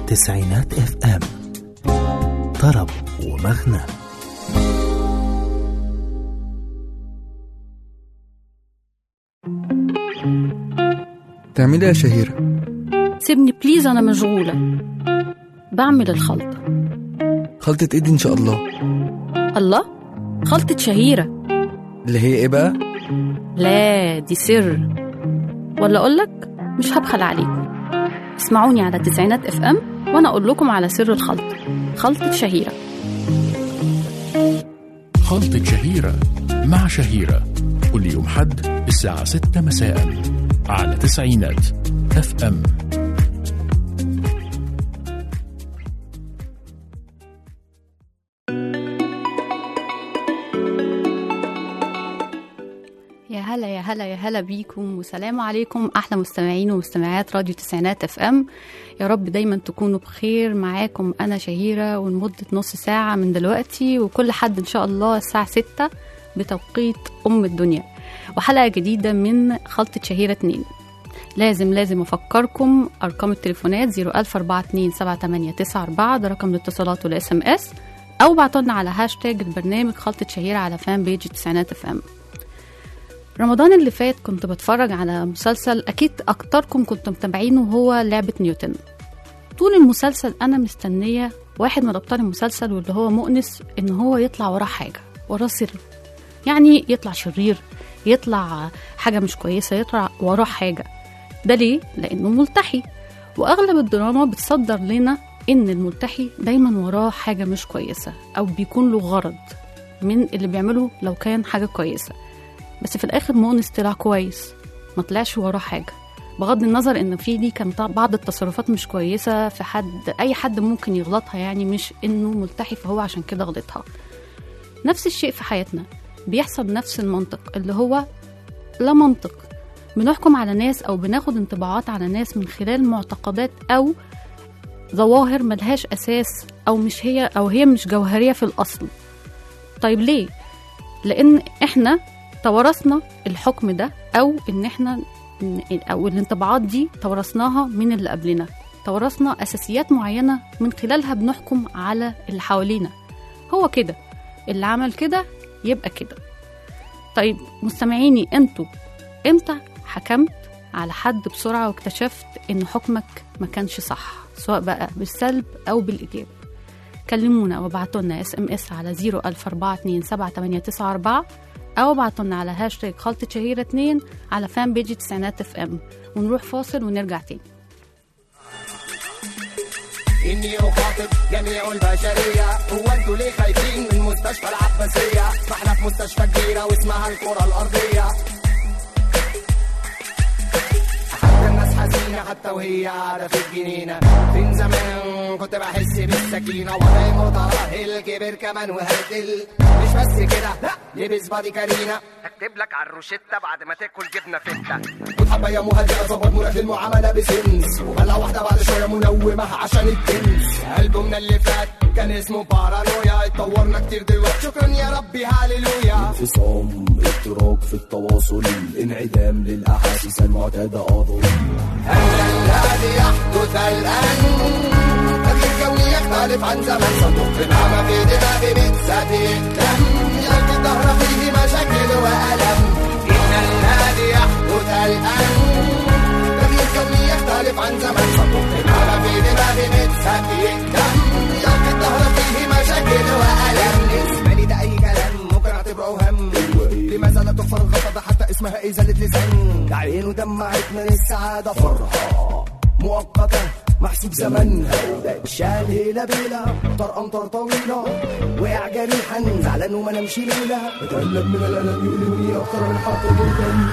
تسعينات اف ام طرب ومغنى تعملي ايه يا شهيرة؟ سيبني بليز أنا مشغولة بعمل الخلطة خلطة ايدي ان شاء الله الله خلطة شهيرة اللي هي ايه بقى؟ لا دي سر ولا أقولك مش هبخل عليكم اسمعوني على تسعينات اف ام وأنا أقول لكم على سر الخلطة خلطة شهيرة خلطة شهيرة مع شهيرة كل يوم حد الساعة 6 مساء على تسعينات اف ام يا هلا يا هلا يا هلا بيكم وسلام عليكم احلى مستمعين ومستمعات راديو تسعينات اف ام يا رب دايما تكونوا بخير معاكم انا شهيره ولمده نص ساعه من دلوقتي وكل حد ان شاء الله الساعه 6 بتوقيت ام الدنيا وحلقه جديده من خلطه شهيره 2 لازم لازم افكركم ارقام التليفونات 004278994 ده رقم الاتصالات والاس ام اس او بعتولنا على هاشتاج البرنامج خلطه شهيره على فان بيج تسعينات اف ام رمضان اللي فات كنت بتفرج على مسلسل اكيد اكتركم كنتم متابعينه هو لعبة نيوتن طول المسلسل انا مستنية واحد من ابطال المسلسل واللي هو مؤنس ان هو يطلع وراه حاجة وراه سر يعني يطلع شرير يطلع حاجة مش كويسة يطلع وراه حاجة ده ليه؟ لأنه ملتحي وأغلب الدراما بتصدر لنا إن الملتحي دايما وراه حاجة مش كويسة أو بيكون له غرض من اللي بيعمله لو كان حاجة كويسة بس في الاخر مؤنس طلع كويس ما طلعش وراه حاجه بغض النظر ان في دي كان طبعاً بعض التصرفات مش كويسه في حد اي حد ممكن يغلطها يعني مش انه ملتحي فهو عشان كده غلطها نفس الشيء في حياتنا بيحصل نفس المنطق اللي هو لا منطق بنحكم على ناس او بناخد انطباعات على ناس من خلال معتقدات او ظواهر ملهاش اساس او مش هي او هي مش جوهريه في الاصل طيب ليه لان احنا توارثنا الحكم ده او ان احنا او الانطباعات دي توارثناها من اللي قبلنا توارثنا اساسيات معينه من خلالها بنحكم على اللي حوالينا هو كده اللي عمل كده يبقى كده طيب مستمعيني انتوا امتى حكمت على حد بسرعه واكتشفت ان حكمك ما كانش صح سواء بقى بالسلب او بالايجاب كلمونا وابعتوا لنا اس ام اس على 004278994 او ابعتوا لنا على هاشتاج خلطة شهيرة 2 على فان بيج تسعينات اف ام ونروح فاصل ونرجع تاني إني أخاطب جميع البشرية هو أنتوا ليه خايفين من مستشفى العباسية؟ ما إحنا في مستشفى كبيرة واسمها الكرة الأرضية حتى الناس حزينة حتى وهي قاعدة في الجنينة فين زمان كنت بحس بالسكينة وضعي مترهل كبر كمان وهدل مش بس كده لا لبس بادي كارينا اكتب لك على الروشتة بعد ما تاكل جبنة فتة خد حباية مهدئة ظبط مراد للمعاملة بسنس وبلع واحدة بعد شوية منومة عشان الجنس ألبومنا اللي فات كان اسمه بارانويا اتطورنا كتير دلوقتي شكرا يا ربي هاليلويا انفصام اضطراب في التواصل انعدام للأحاسيس المعتادة أظن الذي يحدث الآن تغيير كوني يختلف عن زمن صندوق نعمة في دماغي بتسابي دم يلقي الظهر فيه مشاكل وألم إن الذي يحدث الآن تغيير كوني يختلف عن زمن صندوق نعمة في دماغي بتسابي دم يلقي الظهر فيه مشاكل وألم بالنسبة لي ده أي كلام ممكن أعتبره هم لماذا لا تغفر الغضب حتى اسمها إزالة لسان ده عينه دمعت من السعادة فرحة مؤقتة محسوب زمنها شال هيلا بيلا طر أمطار طويلة وقع جريحا زعلان وما نمشي ليلة بتألم من الألم يؤلمني أكتر من حرق جدا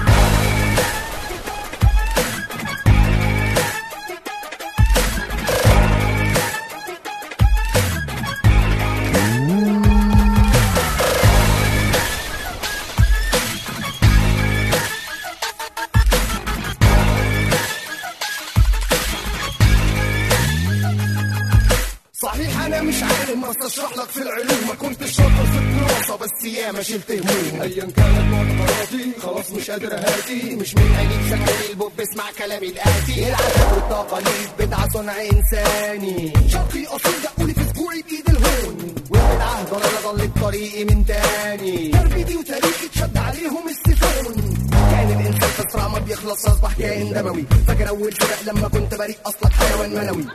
صحيح انا مش عالم بس اشرح لك في العلوم ما كنتش شاطر في الدراسه بس ياما شلت هموم ايا كانت معتقداتي خلاص مش قادر اهاتي مش من اجيب سكر البوب اسمع كلامي الاتي العتاب وتقاليد بدعة صنع إنساني شرقي أصيل دقولي في أسبوعي بإيد الهون والبدعة ضلالة ضلت طريقي من تاني تربيتي وتاريخي اتشد عليهم السيفون كان الإنسان في صراع ما بيخلص أصبح كائن دموي فاكر أول سبق لما كنت بريء أصلك حيوان منوي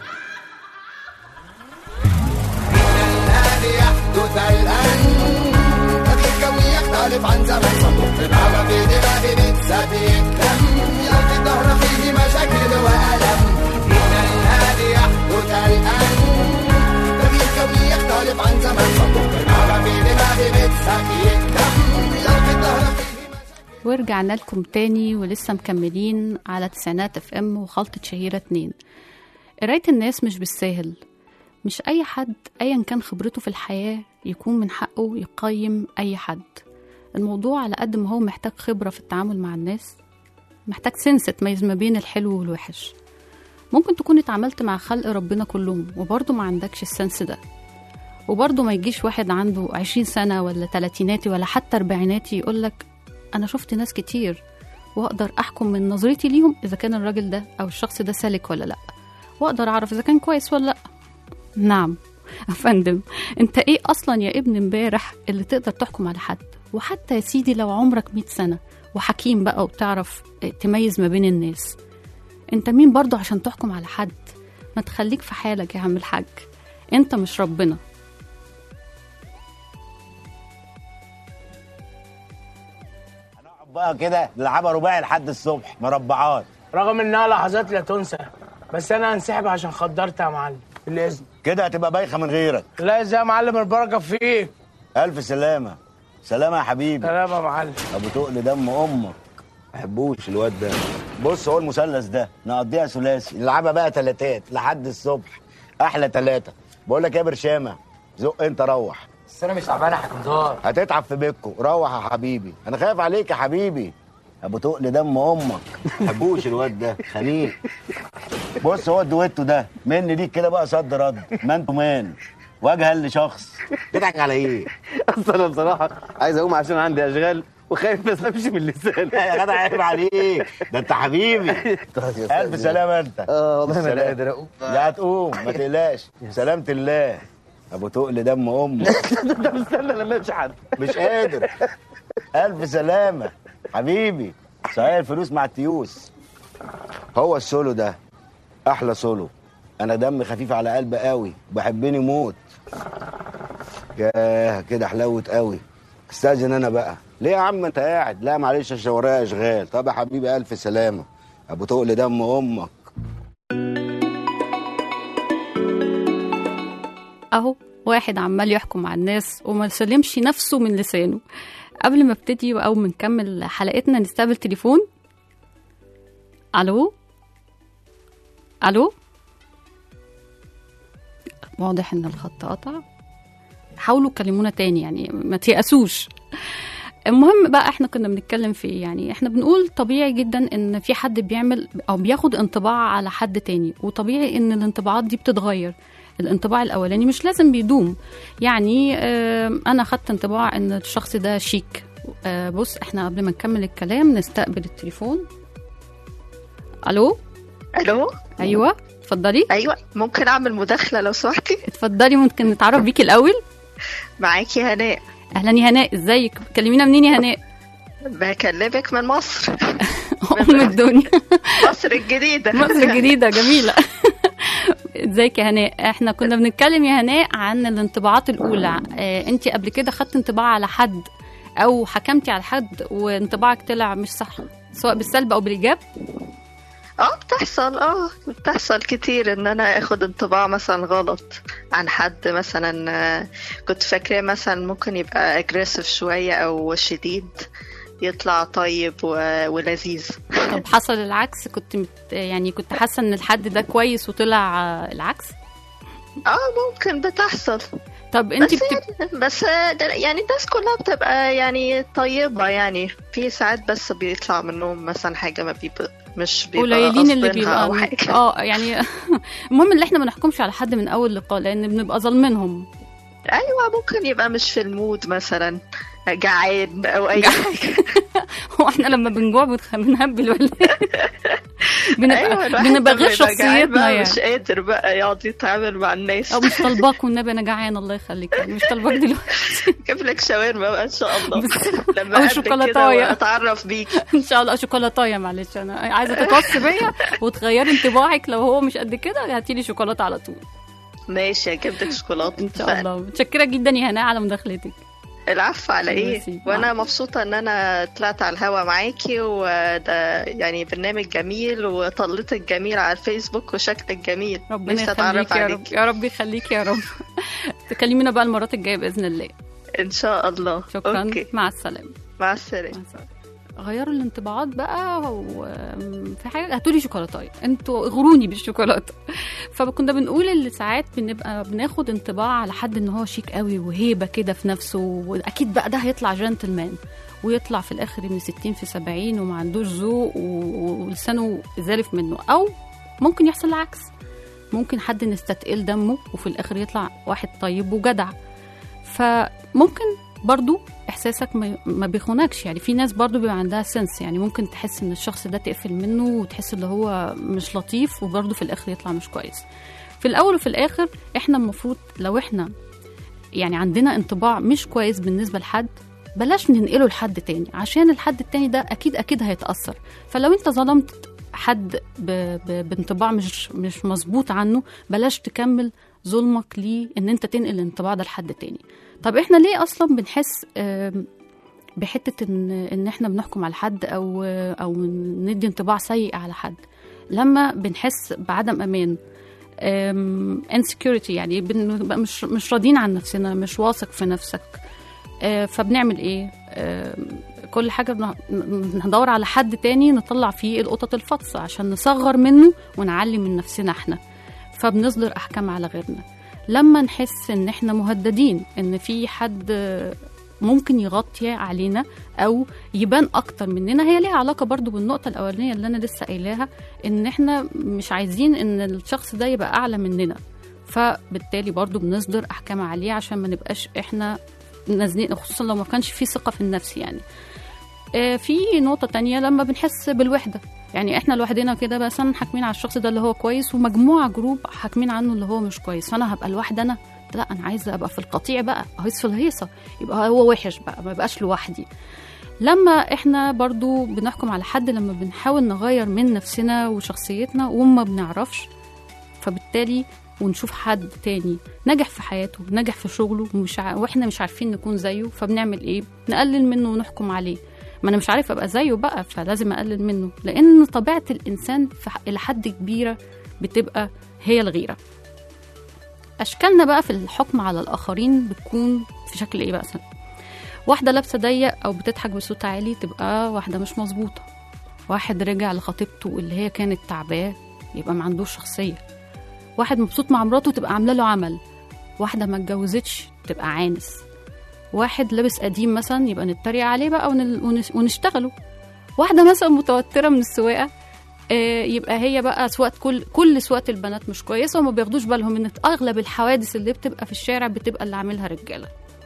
الذي يحدث الآن تغيير كوني يختلف عن زمن صندوق الهوى في دماغي بتسابي دم يلقي الظهر فيه مشاكل وألم من الذي يحدث الآن تغيير كوني يختلف عن زمن صندوق الهوى في دماغي بتسابي دم يلقي الظهر فيه ورجعنا لكم تاني ولسه مكملين على تسعينات اف ام وخلطة شهيرة اتنين قراية الناس مش بالساهل مش أي حد أيا كان خبرته في الحياة يكون من حقه يقيم أي حد الموضوع على قد ما هو محتاج خبرة في التعامل مع الناس محتاج سنس تميز ما بين الحلو والوحش ممكن تكون اتعاملت مع خلق ربنا كلهم وبرضه ما عندكش السنس ده وبرضه ما يجيش واحد عنده عشرين سنة ولا تلاتيناتي ولا حتى أربعيناتي يقولك أنا شفت ناس كتير وأقدر أحكم من نظرتي ليهم إذا كان الراجل ده أو الشخص ده سالك ولا لأ وأقدر أعرف إذا كان كويس ولا لأ نعم يا فندم انت ايه اصلا يا ابن امبارح اللي تقدر تحكم على حد وحتى يا سيدي لو عمرك مئة سنة وحكيم بقى وبتعرف تميز ما بين الناس انت مين برضو عشان تحكم على حد ما تخليك في حالك يا عم الحاج انت مش ربنا بقى كده نلعبها رباعي لحد الصبح مربعات رغم انها لحظات لا تنسى بس انا هنسحب عشان خدرت يا معلم بالاذن كده هتبقى بايخه من غيرك لا ازاي يا معلم البركه فيك الف سلامه سلامه يا حبيبي سلام يا معلم ابو تقل دم امك ما بحبوش الواد ده بص هو المثلث ده نقضيها ثلاثي نلعبها بقى تلاتات لحد الصبح احلى تلاته بقول لك إيه يا برشامه زق انت روح بس انا مش تعبان يا حكمدار هتتعب في بيتكو روح يا حبيبي انا خايف عليك يا حبيبي ابو تقل دم امك ما بحبوش الواد ده خليل بص هو الدويتو ده مني ليك كده بقى صد رد مان تو مان وجها لشخص تضحك على ايه اصل انا بصراحه عايز اقوم عشان عندي اشغال وخايف بس امشي من لساني يا جدع عيب عليك ده انت حبيبي الف سلامه انت اه والله ما سلام. انا قادر اقوم لا هتقوم ما تقلقش سلامة الله ابو تقل دم امك ده مستنى لما يمشي حد مش قادر الف سلامه حبيبي صحيح الفلوس مع التيوس هو السولو ده احلى سولو انا دمي خفيف على قلبي قوي بحبني موت ياه كده حلاوه قوي استاذن انا بقى ليه يا عم انت قاعد لا معلش عشان ورايا اشغال طب يا حبيبي الف سلامه ابو تقل دم امك اهو واحد عمال يحكم على الناس وما يسلمش نفسه من لسانه قبل ما ابتدي او ما نكمل حلقتنا نستقبل تليفون الو الو واضح ان الخط قطع حاولوا كلمونا تاني يعني ما تيأسوش المهم بقى احنا كنا بنتكلم في ايه يعني احنا بنقول طبيعي جدا ان في حد بيعمل او بياخد انطباع على حد تاني وطبيعي ان الانطباعات دي بتتغير الانطباع الاولاني مش لازم بيدوم يعني آه، انا خدت انطباع ان الشخص ده شيك آه، بص احنا قبل ما نكمل الكلام نستقبل التليفون الو الو ايوه اتفضلي ايوه ممكن اعمل مداخله لو سمحتي اتفضلي ممكن نتعرف بيكي الاول معاكي هناء اهلا يا هناء ازيك كلمينا منين يا هناء بكلمك من مصر ام الدنيا مصر الجديده مصر الجديدة جميلة ازيك يا هناء احنا كنا بنتكلم يا هناء عن الانطباعات الاولى اه انت قبل كده خدت انطباع على حد او حكمتي على حد وانطباعك طلع مش صح سواء بالسلب او بالايجاب اه بتحصل اه بتحصل كتير ان انا اخد انطباع مثلا غلط عن حد مثلا آه، كنت فاكراه مثلا ممكن يبقى اجريسيف شويه او شديد يطلع طيب و- ولذيذ طب حصل العكس كنت مت يعني كنت حاسه ان الحد ده كويس وطلع اه العكس اه ممكن بتحصل طب انت بس بتب... بس ده- يعني الناس كلها بتبقى يعني طيبة يعني في ساعات بس بيطلع منهم مثلا حاجة ما بيبقى مش بيبقى قليلين اللي قصدينها أو بيبقى حاجة اه يعني المهم ان احنا ما نحكمش على حد من اول لقاء لان بنبقى ظالمينهم أيوة ممكن يبقى مش في المود مثلا جعان او اي حاجه هو احنا لما بنجوع بنخ- بنهبل ولا إيه؟ بنبقى أيوة، الواحد بنبقى لما غير يبقى جعان شخصيتنا بقى يعني مش قادر بقى يقعد يتعامل مع الناس او مش طالباك والنبي انا جعان الله يخليك يعني مش طالباك دلوقتي جيب لك شاورما بقى ان شاء الله لما أو أقابلك شوكولاتاية. كده واتعرف بيك ان شاء الله شوكولاتايه معلش انا عايزه تتوصي بيا وتغيري انطباعك لو هو مش قد كده هاتي لي شوكولاته على طول ماشي هجيب لك شوكولاته ان شاء الله متشكره جدا يا هناء على مداخلتك العفو على ايه ميرسي. وانا مبسوطه ان انا طلعت على الهوا معاكي وده يعني برنامج جميل وطلتك جميل على الفيسبوك وشكلك جميل ربنا نفسي اتعرف يخليك يا رب عليك يا رب يخليك يا رب تكلمينا بقى المرات الجايه باذن الله ان شاء الله شكرا أوكي. مع السلامه مع السلامه غيروا الانطباعات بقى وفي حاجه هاتوا لي شوكولاتايه انتوا اغروني بالشوكولاته فكنا بنقول اللي ساعات بنبقى بناخد انطباع على حد ان هو شيك قوي وهيبه كده في نفسه واكيد بقى ده هيطلع جنتلمان ويطلع في الاخر من 60 في 70 وما عندوش ذوق و- ولسانه زالف منه او ممكن يحصل العكس ممكن حد نستتقل دمه وفي الاخر يطلع واحد طيب وجدع فممكن برضو احساسك ما- ما بيخونكش يعني في ناس برضو بيبقى عندها سنس يعني ممكن تحس ان الشخص ده تقفل منه وتحس اللي هو مش لطيف وبرضو في الاخر يطلع مش كويس في الاول وفي الاخر احنا المفروض لو احنا يعني عندنا انطباع مش كويس بالنسبه لحد بلاش ننقله لحد تاني عشان الحد التاني ده اكيد اكيد هيتاثر فلو انت ظلمت حد ب... ب... بانطباع مش مش مظبوط عنه بلاش تكمل ظلمك ليه ان انت تنقل الانطباع ده لحد تاني طب احنا ليه اصلا بنحس آم، بحته ان ان احنا بنحكم على حد او او ندي انطباع سيء على حد لما بنحس بعدم امان أم، insecurity يعني بنبقى مش مش راضيين عن نفسنا مش واثق في نفسك آه، فبنعمل ايه آم، كل حاجه بن- ندور على حد تاني نطلع فيه القطط الفطسه عشان نصغر منه ونعلي من نفسنا احنا فبنصدر احكام على غيرنا لما نحس ان احنا مهددين ان في حد ممكن يغطي علينا او يبان اكتر مننا هي ليها علاقه برضو بالنقطه الاولانيه اللي انا لسه قايلاها ان احنا مش عايزين ان الشخص ده يبقى اعلى مننا فبالتالي برضو بنصدر احكام عليه عشان ما نبقاش احنا نازلين خصوصا لو ما كانش في ثقه في النفس يعني آه، في نقطه تانية لما بنحس بالوحده يعني احنا لوحدنا كده مثلا حاكمين على الشخص ده اللي هو كويس ومجموعه جروب حاكمين عنه اللي هو مش كويس فانا هبقى لوحدي انا لا انا عايزه ابقى في القطيع بقى هيص في الهيصه يبقى هو وحش بقى ما يبقاش لوحدي لما احنا برضو بنحكم على حد لما بنحاول نغير من نفسنا وشخصيتنا وما بنعرفش فبالتالي ونشوف حد تاني نجح في حياته نجح في شغله ومش ع... واحنا مش عارفين نكون زيه فبنعمل ايه نقلل منه ونحكم عليه ما انا مش عارف ابقى زيه بقى فلازم اقلل منه لان طبيعه الانسان في ح- الى حد كبيره بتبقى هي الغيره اشكالنا بقى في الحكم على الاخرين بتكون في شكل ايه بقى مثلا واحده لابسه ضيق او بتضحك بصوت عالي تبقى واحده مش مظبوطه واحد رجع لخطيبته اللي هي كانت تعباه يبقى ما عندوش شخصيه واحد مبسوط مع مراته تبقى عامله له عمل واحده ما اتجوزتش تبقى عانس واحد لابس قديم مثلا يبقى نتريق عليه بقى ونل- ونش- ونشتغله واحده مثلا متوتره من السواقه آه، يبقى هي بقى سواقه كل كل سواقه البنات مش كويسه وما بياخدوش بالهم ان اغلب الحوادث اللي بتبقى في الشارع بتبقى اللي عاملها رجاله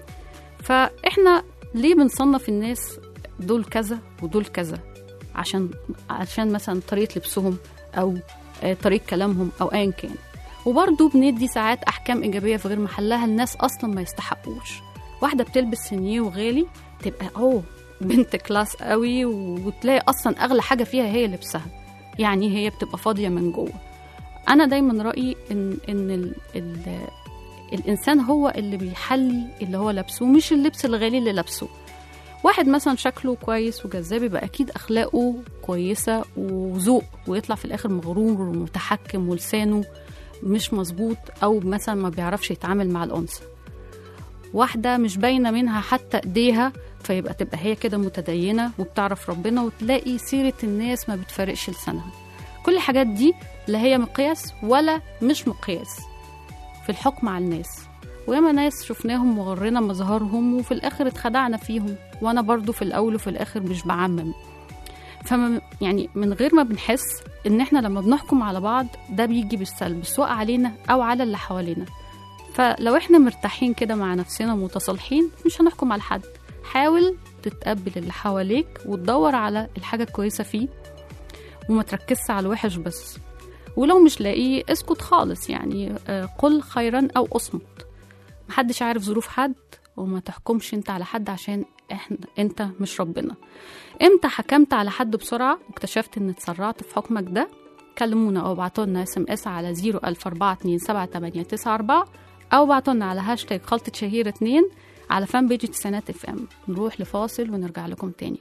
فاحنا ليه بنصنف الناس دول كذا ودول كذا عشان عشان مثلا طريقه لبسهم او آه، طريقه كلامهم او ايا كان وبرضه بندي ساعات احكام ايجابيه في غير محلها الناس اصلا ما يستحقوش واحده بتلبس سنيه وغالي تبقى اوه بنت كلاس قوي وتلاقي اصلا اغلى حاجه فيها هي لبسها يعني هي بتبقى فاضيه من جوه انا دايما رايي ان ان ال ال الانسان هو اللي بيحلي اللي هو لابسه مش اللبس الغالي اللي لابسه واحد مثلا شكله كويس وجذاب يبقى اكيد اخلاقه كويسه وذوق ويطلع في الاخر مغرور ومتحكم ولسانه مش مظبوط او مثلا ما بيعرفش يتعامل مع الانثى واحده مش باينه منها حتى ايديها فيبقى تبقى هي كده متدينه وبتعرف ربنا وتلاقي سيره الناس ما بتفارقش لسانها كل الحاجات دي لا هي مقياس ولا مش مقياس في الحكم على الناس وياما ناس شفناهم وغرنا مظهرهم وفي الاخر اتخدعنا فيهم وانا برضو في الاول وفي الاخر مش بعمم فما يعني من غير ما بنحس ان احنا لما بنحكم على بعض ده بيجي بالسلب سواء علينا او على اللي حوالينا فلو احنا مرتاحين كده مع نفسنا ومتصالحين مش هنحكم على حد حاول تتقبل اللي حواليك وتدور على الحاجة الكويسة فيه وما تركزش على الوحش بس ولو مش لاقيه اسكت خالص يعني آه، قل خيرا او اصمت محدش عارف ظروف حد وما تحكمش انت على حد عشان احنا انت مش ربنا امتى حكمت على حد بسرعة واكتشفت ان اتسرعت في حكمك ده كلمونا او ابعتوا لنا اس ام اس على 004278994 او ابعتوا لنا على هاشتاج خلطة شهير 2 على فان بيج تسعينات اف ام نروح لفاصل ونرجع لكم تاني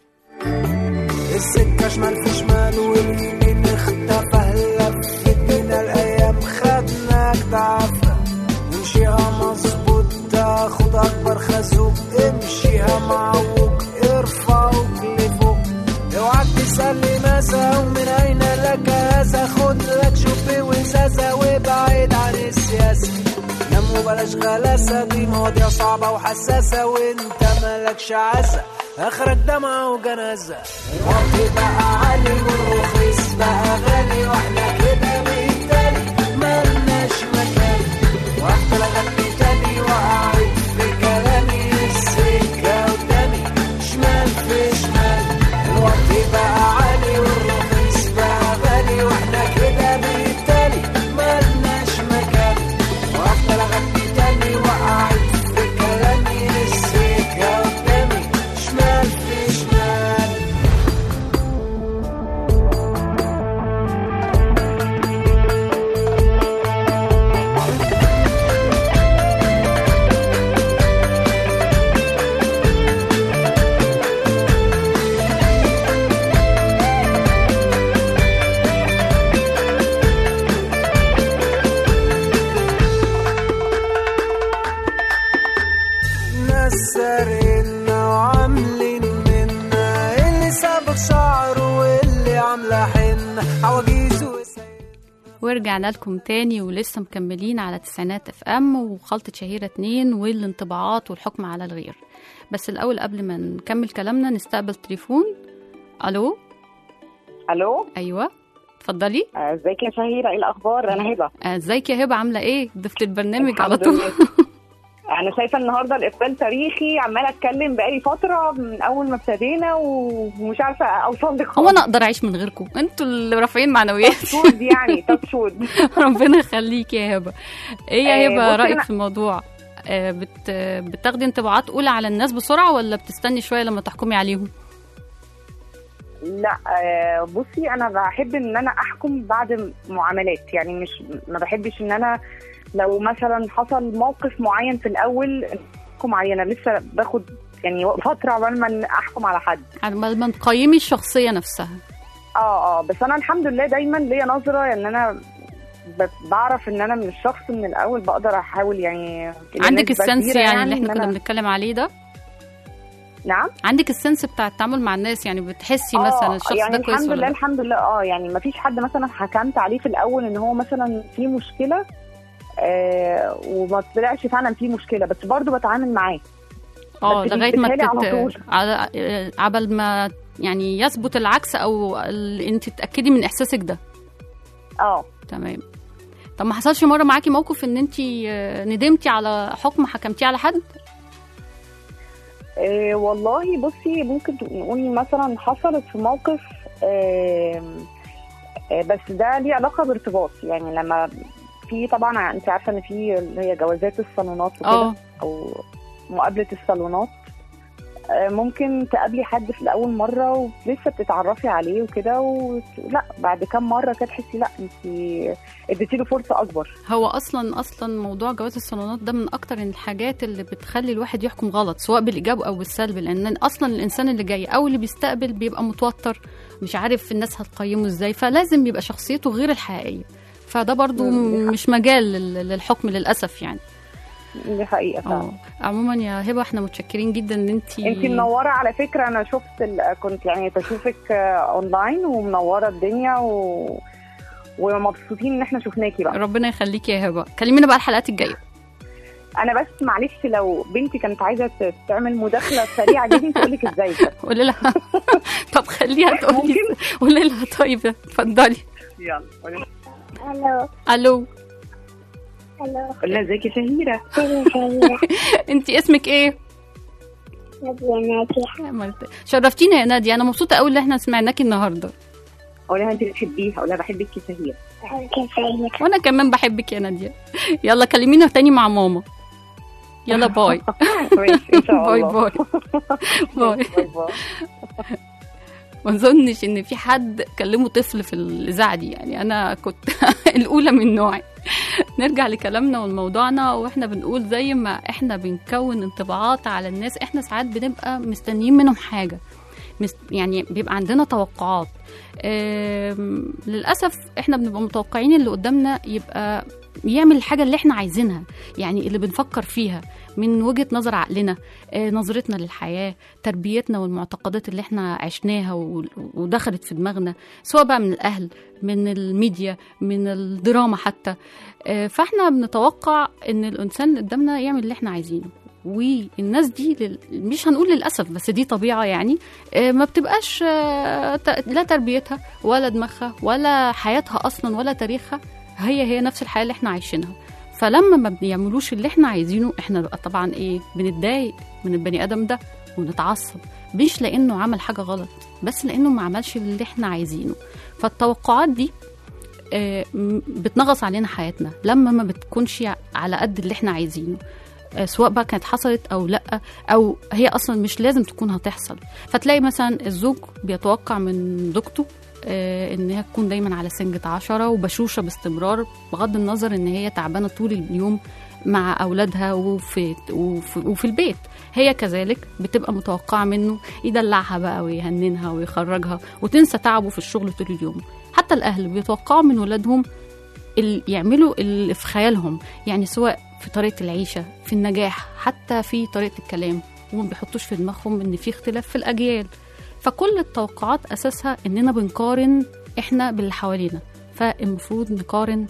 السكة شمال في شمال واليمين اختفى هلف ادينا الايام خدناك تعافى نمشيها مظبوط تاخد اكبر خازوق امشيها معوج ارفع لفوق اوعك تسألني ماذا ومن اين لك هذا خد لك شوبي وزازة وابعد عن السياسة نام وبلاش غلاسة دي مواضيع صعبة وحساسة وانت مالكش عزة اخرك دمعة وجنازة الوقت بقى عالي والرخيص بقى غالي واحنا كده بالتالي ملناش مكان واحدة لغتني تاني وقعت في كلامي السكة قدامي شمال في شمال الوقت بقى عالي والرخيص بقى غالي واحنا كده بالتالي ملناش مكان واحدة لغتني تاني وقعت في كلامي السكة قدامي شمال في شمال ناس سارقنا وعاملين منا اللي سابق شعره واللي عامله حنه عواجيز وسايق ورجعنا لكم تاني ولسه مكملين على تسعينات اف ام وخلطة شهيرة اتنين والانطباعات والحكم على الغير بس الأول قبل ما نكمل كلامنا نستقبل تليفون ألو الو أيوة اتفضلي آه، ازيك يا شهيرة ايه الاخبار انا هبه آه، ازيك يا هبة عاملة ايه ضفت البرنامج على الحمد طول لله. انا شايفه النهارده الاقبال تاريخي عماله اتكلم بقالي فتره من اول ما ابتدينا ومش عارفه اوصل لك هو انا اقدر اعيش من غيركم انتوا اللي رافعين معنويات تاتشود يعني تاتشود ربنا يخليك يا هبه ايه يا آه، هبه بصي رايك أنا- في الموضوع آه، بت بتاخدي انطباعات اولى على الناس بسرعه ولا بتستني شويه لما تحكمي عليهم لا آه، بصي انا بحب ان انا احكم بعد معاملات يعني مش ما بحبش ان انا لو مثلا حصل موقف معين في الاول احكم عليه انا لسه باخد يعني فتره عقبال ما احكم على حد على ما ما تقيمي الشخصيه نفسها اه اه بس انا الحمد لله دايما ليا نظره ان انا ب- بعرف ان انا من الشخص من الاول بقدر احاول يعني إلى عندك نسبة السنس كبيرة يعني اللي إن احنا كنا أنا- بنتكلم عليه ده نعم عندك السنس بتاع التعامل مع الناس يعني بتحسي آه، مثلا الشخص يعني ده كويس الحمد ولا لله لا الحمد لله اه يعني ما فيش حد مثلا حكمت عليه في الاول ان هو مثلا في مشكله آه وما طلعش فعلا في مشكله بس برضو بتعامل معاه اه بس لغايه ما بيثبتها لي على تت... طول. على آه، عبل ما يعني يثبت العكس او ال... انت تتاكدي من احساسك ده اه تمام طب ما حصلش مره معاكي موقف ان انت ندمتي على حكم حكمتيه على حد آه والله بصي ممكن نقول مثلا حصلت في موقف آه آه بس ده ليه علاقه بارتباط يعني لما في طبعا انت عارفه ان في اللي هي جوازات الصالونات وكده اه او مقابله الصالونات آه، ممكن تقابلي حد في الاول مره ولسه بتتعرفي عليه وكده ولا بعد كام مره كده تحسي لا انت اديتي له فرصه اكبر هو اصلا اصلا موضوع جواز الصالونات ده من اكتر الحاجات اللي بتخلي الواحد يحكم غلط سواء بالايجاب او بالسلب لان اصلا الانسان اللي جاي او اللي بيستقبل بيبقى متوتر مش عارف الناس هتقيمه ازاي فلازم يبقى شخصيته غير الحقيقيه فده برضو مم، دي مش مجال لل- للحكم للاسف يعني دي حقيقه فعلا اه عموما يا هبه احنا متشكرين جدا ان انت انت منوره على فكره انا شفت ال... كنت يعني بشوفك آه، اونلاين ومنوره الدنيا و... ومبسوطين ان احنا شفناكي بقى ربنا يخليكي يا هبه كلمينا بقى الحلقات الجايه انا بس معلش لو بنتي كانت عايزه ت- تعمل مداخله سريعه جدا تقول لك ازاي قولي لها طب خليها تقولي قولي لها طيب اتفضلي يلا الو الو الو قلنا ازيك يا شهيره انت اسمك ايه يا نادية شرفتينا يا نادية انا مبسوطة قوي ان احنا سمعناكي النهاردة اقولها انت بتحبيها اقولها بحبك يا شهير وانا كمان بحبك يا نادية يلا كلمينا تاني مع ماما يلا باي ماشي ان شاء باي الله باي باي ما اظنش ان في حد كلمه طفل في الاذاعه دي يعني انا كنت الاولى من نوعي نرجع لكلامنا وموضوعنا واحنا بنقول زي ما احنا بنكون انطباعات على الناس احنا ساعات بنبقى مستنيين منهم حاجه مست- يعني بيبقى عندنا توقعات آم، للاسف احنا بنبقى متوقعين اللي قدامنا يبقى يعمل الحاجه اللي احنا عايزينها يعني اللي بنفكر فيها من وجهه نظر عقلنا آه، نظرتنا للحياه تربيتنا والمعتقدات اللي احنا عشناها و- ودخلت في دماغنا سواء بقى من الاهل من الميديا من الدراما حتى آه، فاحنا بنتوقع ان الانسان اللي قدامنا يعمل اللي احنا عايزينه والناس دي لل... مش هنقول للاسف بس دي طبيعه يعني آه، ما بتبقاش آه، ت- لا تربيتها ولا دماغها ولا حياتها اصلا ولا تاريخها هي هي نفس الحياه اللي احنا عايشينها فلما ما بيعملوش اللي احنا عايزينه احنا بقى طبعا ايه بنتضايق من البني ادم ده ونتعصب مش لانه عمل حاجه غلط بس لانه ما عملش اللي احنا عايزينه فالتوقعات دي آه، م- بتنغص علينا حياتنا لما ما بتكونش على قد اللي احنا عايزينه آه، سواء بقى كانت حصلت او لا او هي اصلا مش لازم تكون هتحصل فتلاقي مثلا الزوج بيتوقع من زوجته آه، ان هي تكون دايما على سنجة عشرة وبشوشة باستمرار بغض النظر ان هي تعبانة طول اليوم مع اولادها وفي, وفي, وفي البيت هي كذلك بتبقى متوقعة منه يدلعها بقى ويهننها ويخرجها وتنسى تعبه في الشغل طول اليوم حتى الاهل بيتوقعوا من ولادهم ال- يعملوا اللي في خيالهم يعني سواء في طريقة العيشة في النجاح حتى في طريقة الكلام وما بيحطوش في دماغهم ان في اختلاف في الاجيال فكل التوقعات اساسها اننا بنقارن احنا باللي حوالينا فالمفروض نقارن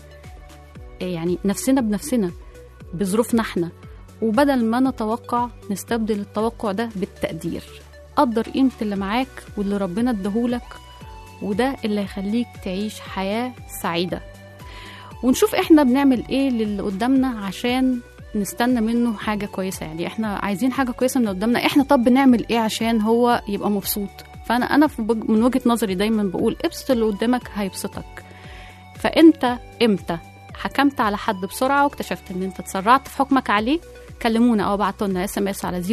يعني نفسنا بنفسنا بظروفنا احنا وبدل ما نتوقع نستبدل التوقع ده بالتقدير قدر قيمة اللي معاك واللي ربنا اداهولك وده اللي هيخليك تعيش حياة سعيدة ونشوف احنا بنعمل ايه للي قدامنا عشان نستنى منه حاجة كويسة يعني احنا عايزين حاجة كويسة من اللي قدامنا احنا طب بنعمل ايه عشان هو يبقى مبسوط فانا انا في بج- من وجهة نظري دايما بقول ابسط اللي قدامك هيبسطك فانت امتى حكمت على حد بسرعة واكتشفت ان انت اتسرعت في حكمك عليه كلمونا او ابعتوا لنا اس ام اس على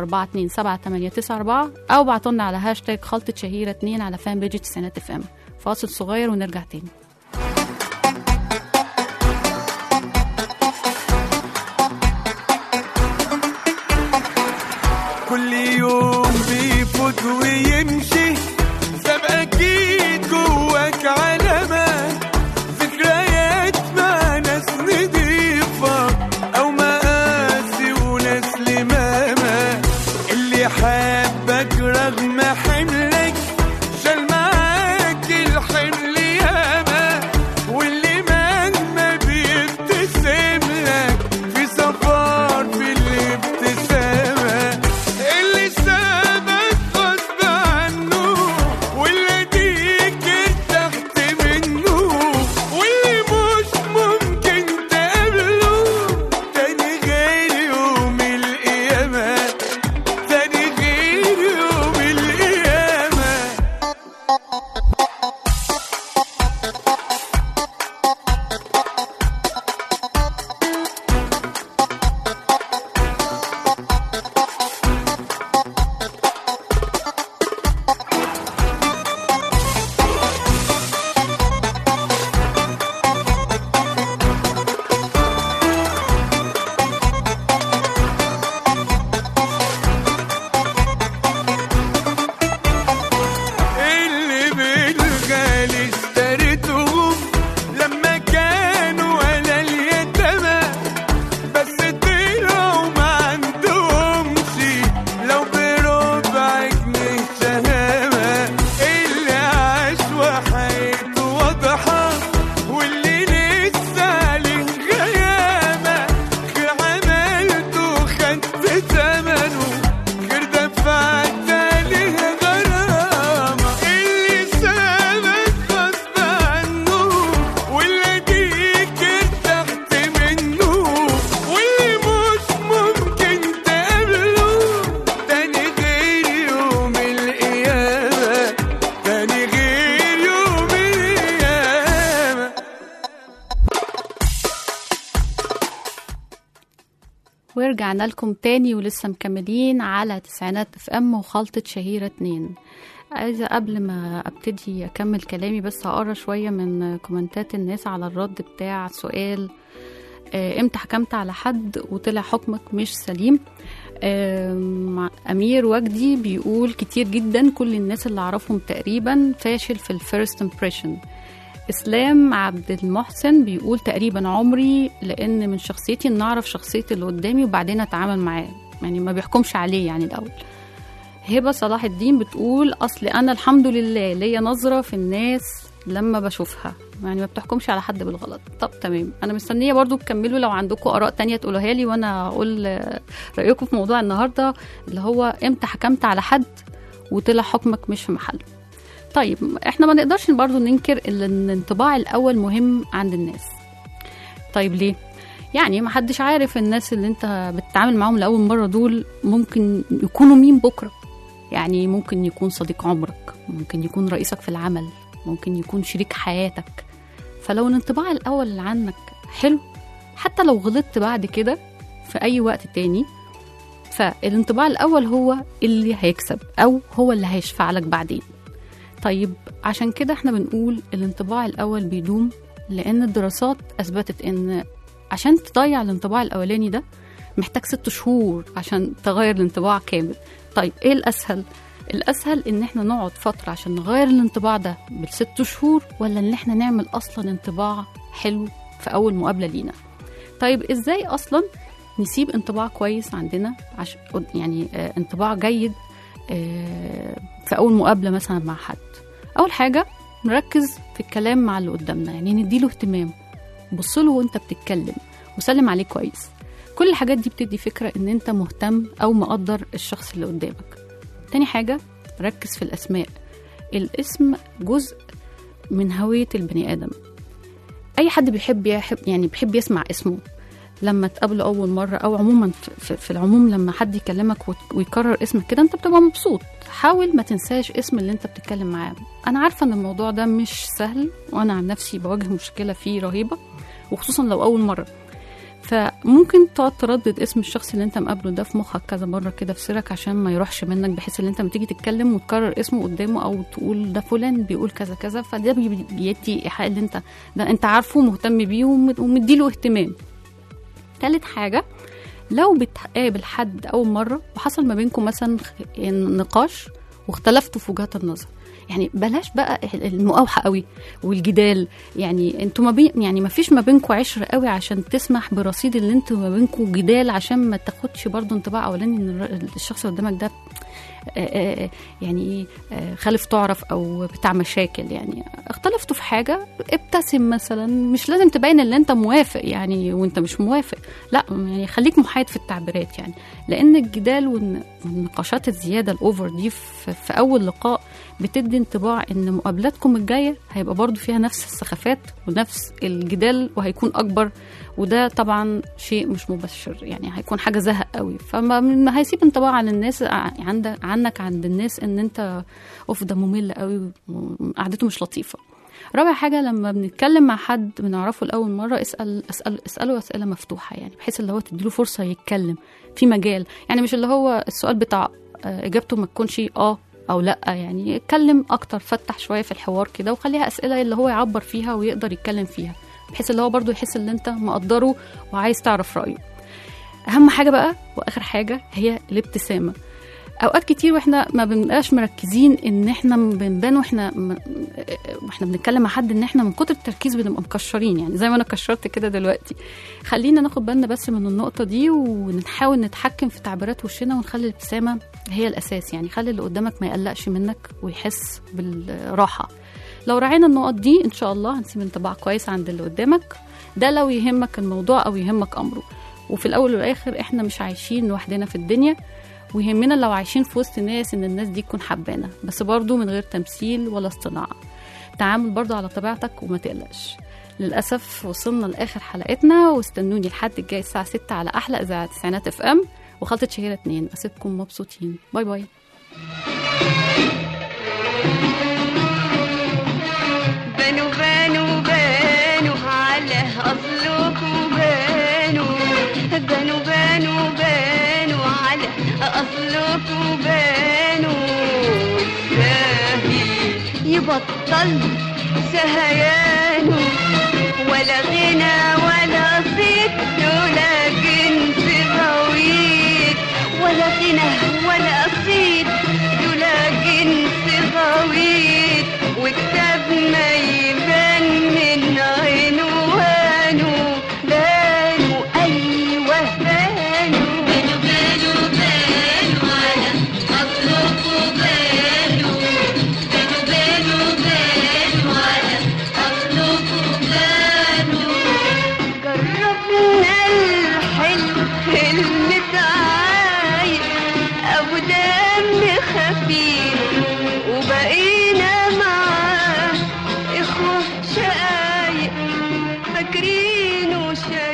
010427894 او ابعتوا لنا على هاشتاج خلطة شهيرة 2 على فان بيج تسعينات اف ام فاصل صغير ونرجع تاني كل يوم بيفوت ويمشي ساب اكيد جواك علامات ذكريات مع ناس نضيفة او مقاسي وناس لمامة اللي حبك رغم حملك شال معاك الحمل ياما ورجعنا لكم تاني ولسه مكملين على تسعينات اف ام وخلطة شهيرة اتنين عايزة قبل ما ابتدي اكمل كلامي بس هقرا شوية من كومنتات الناس على الرد بتاع سؤال آه، امتى حكمت على حد وطلع حكمك مش سليم آم، امير وجدي بيقول كتير جدا كل الناس اللي اعرفهم تقريبا فاشل في الفيرست امبريشن اسلام عبد المحسن بيقول تقريبا عمري لان من شخصيتي ان اعرف شخصيه اللي قدامي وبعدين اتعامل معاه يعني ما بيحكمش عليه يعني الاول هبه صلاح الدين بتقول اصل انا الحمد لله ليا نظره في الناس لما بشوفها يعني ما بتحكمش على حد بالغلط طب تمام انا مستنيه برضو تكملوا لو عندكم اراء تانية تقولوها لي وانا اقول آه، رايكم في موضوع النهارده اللي هو امتى حكمت على حد وطلع حكمك مش في محله طيب احنا ما نقدرش برضو ننكر ان الانطباع الاول مهم عند الناس طيب ليه يعني ما حدش عارف الناس اللي انت بتتعامل معاهم لاول مره دول ممكن يكونوا مين بكره يعني ممكن يكون صديق عمرك ممكن يكون رئيسك في العمل ممكن يكون شريك حياتك فلو الانطباع الاول اللي عنك حلو حتى لو غلطت بعد كده في اي وقت تاني فالانطباع الاول هو اللي هيكسب او هو اللي هيشفع لك بعدين طيب عشان كده احنا بنقول الانطباع الاول بيدوم لان الدراسات اثبتت ان عشان تضيع الانطباع الاولاني ده محتاج ست شهور عشان تغير الانطباع كامل طيب ايه الاسهل الاسهل ان احنا نقعد فتره عشان نغير الانطباع ده بالست شهور ولا ان احنا نعمل اصلا انطباع حلو في اول مقابله لينا طيب ازاي اصلا نسيب انطباع كويس عندنا عش... يعني آه انطباع جيد آه في اول مقابله مثلا مع حد اول حاجه نركز في الكلام مع اللي قدامنا يعني نديله اهتمام بص له وانت بتتكلم وسلم عليه كويس كل الحاجات دي بتدي فكره ان انت مهتم او مقدر الشخص اللي قدامك تاني حاجه ركز في الاسماء الاسم جزء من هويه البني ادم اي حد بيحب يحب يعني بيحب يسمع اسمه لما تقابله اول مره او عموما في, في العموم لما حد يكلمك ويكرر اسمك كده انت بتبقى مبسوط حاول ما تنساش اسم اللي انت بتتكلم معاه انا عارفه ان الموضوع ده مش سهل وانا عن نفسي بواجه مشكله فيه رهيبه وخصوصا لو اول مره فممكن تقعد تردد اسم الشخص اللي انت مقابله ده في مخك كذا مره كده في سرك عشان ما يروحش منك بحيث ان انت لما تيجي تتكلم وتكرر اسمه قدامه او تقول ده فلان بيقول كذا كذا فده بيدي ايحاء ان انت ده انت عارفه ومهتم بيه ومديله اهتمام تالت حاجه لو بتقابل حد اول مره وحصل ما بينكم مثلا نقاش واختلفتوا في وجهات النظر يعني بلاش بقى المقاوحه قوي والجدال يعني انتوا ما بين يعني ما فيش ما بينكم عشره قوي عشان تسمح برصيد اللي انتوا ما بينكم جدال عشان ما تاخدش برضو انطباع اولاني ان الشخص اللي قدامك ده يعني خالف تعرف او بتاع مشاكل يعني اختلفتوا في حاجه ابتسم مثلا مش لازم تبين ان انت موافق يعني وانت مش موافق لا يعني خليك محايد في التعبيرات يعني لان الجدال والنقاشات الزياده الاوفر دي في اول لقاء بتدي انطباع ان مقابلاتكم الجايه هيبقى برضو فيها نفس السخافات ونفس الجدال وهيكون اكبر وده طبعا شيء مش مبشر يعني هيكون حاجه زهق قوي فما هيسيب انطباع عن الناس عندك عنك عند الناس ان انت اوف ده ممل قوي قعدته مش لطيفه رابع حاجه لما بنتكلم مع حد بنعرفه لاول مره اسال اسال اساله اسئله مفتوحه يعني بحيث اللي هو تديله فرصه يتكلم في مجال يعني مش اللي هو السؤال بتاع اجابته ما تكونش اه او لا يعني اتكلم اكتر فتح شويه في الحوار كده وخليها اسئله اللي هو يعبر فيها ويقدر يتكلم فيها بحيث اللي هو برضو يحس ان انت مقدره وعايز تعرف رايه اهم حاجه بقى واخر حاجه هي الابتسامه اوقات كتير واحنا ما بنبقاش مركزين ان احنا بنبان واحنا واحنا بنتكلم مع حد ان احنا من كتر التركيز بنبقى مكشرين يعني زي ما انا كشرت كده دلوقتي خلينا ناخد بالنا بس من النقطه دي ونحاول نتحكم في تعبيرات وشنا ونخلي الابتسامه هي الاساس يعني خلي اللي قدامك ما يقلقش منك ويحس بالراحه لو راعينا النقط دي ان شاء الله هنسيب انطباع كويس عند اللي قدامك ده لو يهمك الموضوع او يهمك امره وفي الاول والاخر احنا مش عايشين لوحدنا في الدنيا ويهمنا لو عايشين في وسط ناس ان الناس دي تكون حبانا بس برضو من غير تمثيل ولا اصطناع تعامل برضو على طبيعتك وما تقلقش للأسف وصلنا لآخر حلقتنا واستنوني الحد الجاي الساعة 6 على أحلى إذاعة تسعينات اف ام وخلطة شهيرة اتنين أسيبكم مبسوطين باي باي بانوا بانوا بانوا على أصلكم بانوا بانوا بانوا يبطل سهيانه ولا غنى ولا صيت ولا جنس غويط ولا غنى ولا صيت ولا جنس غويط وكتاب ما يبان من عنوانه بانوا أيوه بانوا بانوا بانوا بانوا على أطلقوا بانوا بانوا بانوا بانوا على أطلقوا بانوا جربنا الحلم المتعايق أبو دم خفيف وبقينا معاه إخوة شقايق فاكرينه شايق